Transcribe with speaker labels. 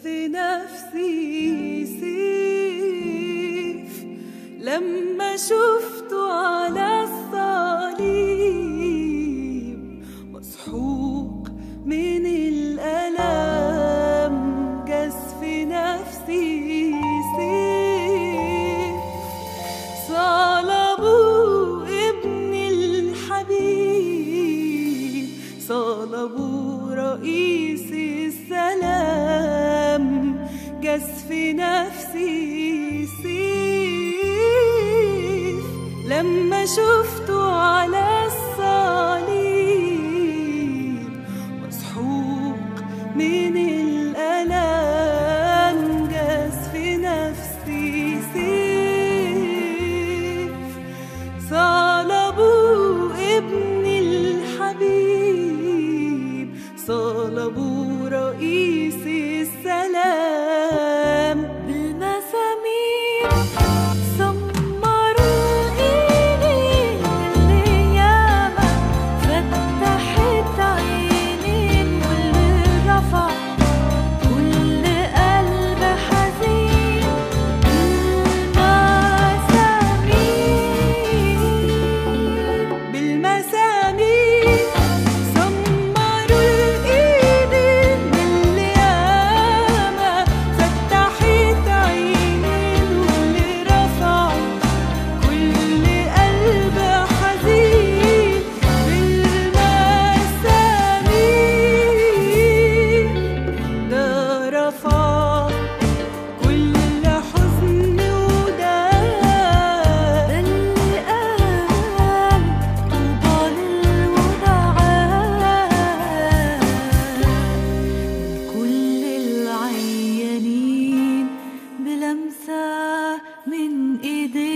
Speaker 1: في نفسي سيف لما شفته على الصليب مسحوق من الألم جاز في نفسي سيف صلبوا ابن الحبيب صلبوا رئيس السلام جاز في نفسي سيف لما شفته على الصليب مسحوق من الألم جاز في نفسي سيف صلبوا ابن الحبيب صلبوا رئيس السلام بالمسامير سمروا الايدين اللي ياما فتحت عينين واللي رفع كل قلب حزين بالمسامير بالمسامير سمروا الايدين اللي ياما فتحت عينين واللي رفع كل قلب حزين بالمسامير ده رفع كل حزن وده ده اللي قام طوبى للودعان كل العيانين بلمسة من ايديه